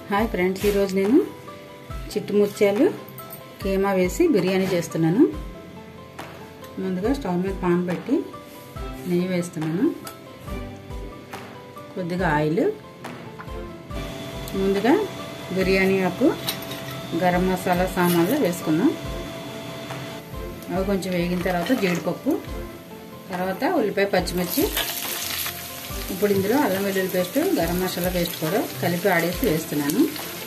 hi friends ఈరోజు నేను చిట్టు ముత్యాలు కీమా వేసి బిర్యానీ చేస్తున్నాను ముందుగా స్టవ్ మీద పాన్ పెట్టి నెయ్యి వేస్తున్నాను కొద్దిగా ఆయిల్ ముందుగా బిర్యానీ ఆకు గరం మసాలా సామాన్లు వేసుకున్నాం అవి కొంచెం వేగిన తర్వాత జీడిపప్పు తర్వాత ఉల్లిపాయ పచ్చిమిర్చి ఇప్పుడు ఇందులో అల్లం వెల్లుల్లి పేస్ట్ గరం మసాలా పేస్ట్ కూడా కలిపి ఆడేసి వేస్తున్నాను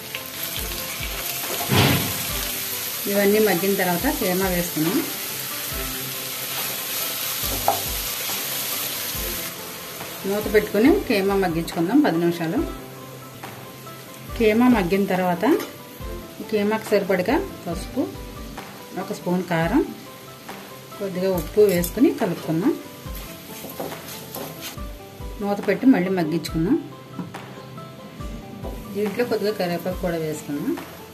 ఇవన్నీ మగ్గిన తర్వాత కీమా వేస్తున్నాం మూత పెట్టుకుని కీమా మగ్గించుకుందాం పది నిమిషాలు కీమా మగ్గిన తర్వాత కీమాకి సరిపడగా పసుపు ఒక స్పూన్ కారం కొద్దిగా ఉప్పు వేసుకుని కలుపుకుందాం మూత పెట్టి మళ్ళీ మగ్గించుకుందాం దీంట్లో కొద్దిగా కరివేపాకు కూడా వేసుకుందాం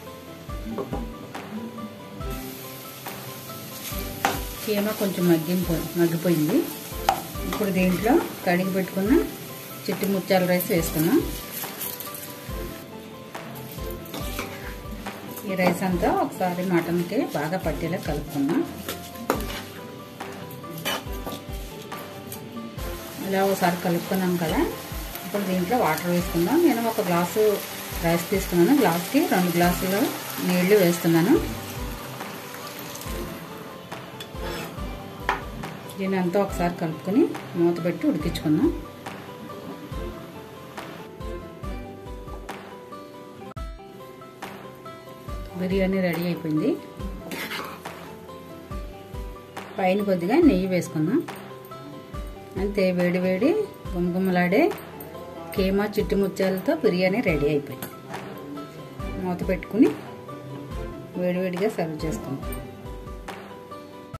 కీమా కొంచెం మగ్గిపో మగ్గిపోయింది ఇప్పుడు దీంట్లో కడిగి పెట్టుకున్న చిట్టి ముత్యాల రైస్ వేసుకున్నాం ఈ రైస్ అంతా ఒకసారి మటన్కి బాగా పట్టేలా కలుపుకుందాం ఇలా ఒకసారి కలుపుకున్నాం కదా ఇప్పుడు దీంట్లో వాటర్ వేసుకుందాం నేను ఒక గ్లాసు రైస్ తీసుకున్నాను గ్లాస్కి రెండు గ్లాసులు నీళ్లు వేస్తున్నాను దీని అంతా ఒకసారి కలుపుకొని మూత పెట్టి ఉడికించుకుందాం బిర్యానీ రెడీ అయిపోయింది పైన కొద్దిగా నెయ్యి వేసుకుందాం అంతే వేడి వేడి గుమగుమలాడే కీమా చిట్టి ముత్యాలతో బిర్యానీ రెడీ అయిపోయింది మూత పెట్టుకుని వేడివేడిగా సర్వ్ చేసుకుందాం